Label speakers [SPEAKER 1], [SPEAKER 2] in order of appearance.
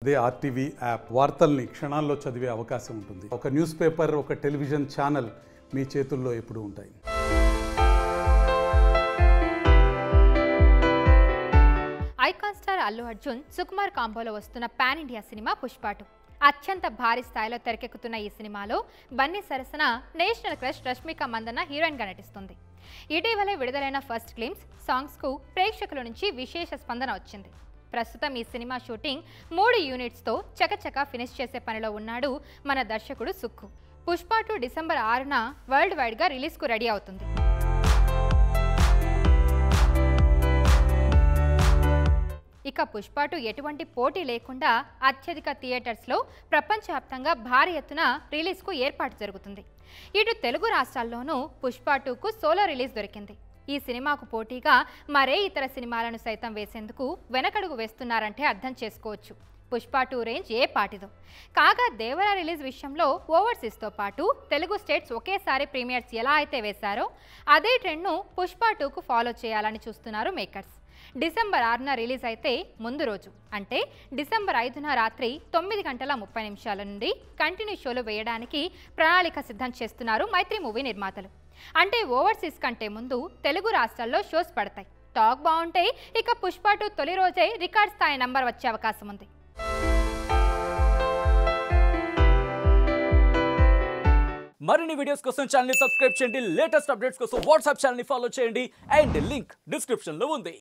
[SPEAKER 1] అదే RTV app వార్తల్ని క్షణాల్లో చదివే అవకాశం ఉంటుంది ఒక న్యూస్ పేపర్ ఒక టెలివిజన్ ఛానల్ మీ చేతుల్లో ఎప్పుడూ ఉంటాయి
[SPEAKER 2] ఐకాన్ స్టార్ అల్లు అర్జున్ సుకుమార్ కాంబోలో వస్తున్న పాన్ ఇండియా సినిమా పుష్పాటు అత్యంత భారీ స్థాయిలో తెరకెక్కుతున్న ఈ సినిమాలో బన్నీ సరసన నేషనల్ క్రష్ రష్మిక మందన్న హీరోయిన్గా నటిస్తుంది ఇటీవలే విడుదలైన ఫస్ట్ గ్లిమ్స్ సాంగ్స్కు ప్రేక్షకుల నుంచి విశేష స్పందన వచ్చింది ప్రస్తుతం ఈ సినిమా షూటింగ్ మూడు యూనిట్స్తో చకచకా ఫినిష్ చేసే పనిలో ఉన్నాడు మన దర్శకుడు సుక్కు పుష్ప టూ డిసెంబర్ ఆరున వరల్డ్ వైడ్గా రిలీజ్కు రెడీ అవుతుంది ఇక పుష్పటు ఎటువంటి పోటీ లేకుండా అత్యధిక థియేటర్స్లో ప్రపంచవ్యాప్తంగా భారీ ఎత్తున రిలీజ్కు ఏర్పాటు జరుగుతుంది ఇటు తెలుగు రాష్ట్రాల్లోనూ పుష్ప టూకు సోలో రిలీజ్ దొరికింది ఈ సినిమాకు పోటీగా మరే ఇతర సినిమాలను సైతం వేసేందుకు వెనకడుగు వేస్తున్నారంటే అర్థం చేసుకోవచ్చు పుష్ప టూ రేంజ్ ఏ పాటిదో కాగా దేవరా రిలీజ్ విషయంలో ఓవర్సీస్తో పాటు తెలుగు స్టేట్స్ ఒకేసారి ప్రీమియర్స్ ఎలా అయితే వేశారో అదే ట్రెండ్ను పుష్ప టూకు ఫాలో చేయాలని చూస్తున్నారు మేకర్స్ డిసెంబర్ ఆరున రిలీజ్ అయితే ముందు రోజు అంటే డిసెంబర్ ఐదున రాత్రి తొమ్మిది గంటల ముప్పై నిమిషాల నుండి కంటిన్యూ షోలు వేయడానికి ప్రణాళిక సిద్ధం చేస్తున్నారు మైత్రి మూవీ నిర్మాతలు అంటే ఓవర్సీస్ కంటే ముందు తెలుగు రాష్ట్రాల్లో షోస్ పడతాయి టాక్ బాగుంటే ఇక పుష్ప టూ తొలి రోజే రికార్డ్ స్థాయి నంబర్ వచ్చే అవకాశం ఉంది
[SPEAKER 3] మరిన్ని వీడియోస్ కోసం ఛానల్ సబ్స్క్రైబ్ చేయండి లేటెస్ట్ అప్డేట్స్ కోసం వాట్సాప్ ఛానల్ ఫాలో చేయండి అండ్ లింక్ డిస్క్రిప్షన్ లో ఉంది